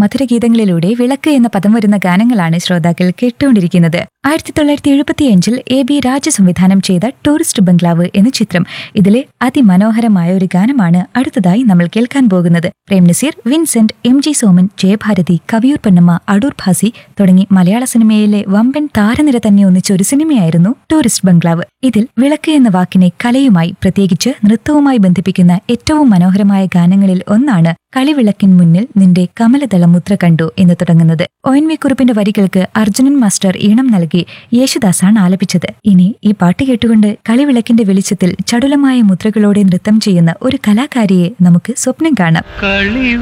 മധുരഗീതങ്ങളിലൂടെ വിളക്ക് എന്ന പദം വരുന്ന ഗാനങ്ങളാണ് ശ്രോതാക്കൾ കേട്ടുകൊണ്ടിരിക്കുന്നത് ആയിരത്തി തൊള്ളായിരത്തി എഴുപത്തിയഞ്ചിൽ എ ബി രാജ സംവിധാനം ചെയ്ത ടൂറിസ്റ്റ് ബംഗ്ലാവ് എന്ന ചിത്രം ഇതിലെ അതിമനോഹരമായ ഒരു ഗാനമാണ് അടുത്തതായി നമ്മൾ കേൾക്കാൻ പോകുന്നത് പ്രേം നസീർ വിൻസെന്റ് എം ജി സോമൻ ജയഭാരതി കവിയൂർ പൊന്നമ്മ അടൂർ ഭാസി തുടങ്ങി മലയാള സിനിമയിലെ വമ്പൻ താരനിര തന്നെ ഒന്നിച്ച ഒരു സിനിമയായിരുന്നു ടൂറിസ്റ്റ് ബംഗ്ലാവ് ഇതിൽ വിളക്ക് എന്ന വാക്കിനെ കലയുമായി പ്രത്യേകിച്ച് നൃത്തവുമായി ബന്ധിപ്പിക്കുന്ന ഏറ്റവും മനോഹരമായ ഗാനങ്ങളിൽ ഒന്നാണ് കളിവിളക്കിൻ മുന്നിൽ നിന്റെ കമലദള മുദ്ര കണ്ടു എന്ന് തുടങ്ങുന്നത് ഒ എൻ വി കുറിപ്പിന്റെ വരികൾക്ക് അർജുനൻ മാസ്റ്റർ ഈണം നൽകി യേശുദാസാണ് ആലപിച്ചത് ഇനി ഈ പാട്ട് കേട്ടുകൊണ്ട് കളിവിളക്കിന്റെ വെളിച്ചത്തിൽ ചടുലമായ മുദ്രകളോടെ നൃത്തം ചെയ്യുന്ന ഒരു കലാകാരിയെ നമുക്ക് സ്വപ്നം കാണാം കളി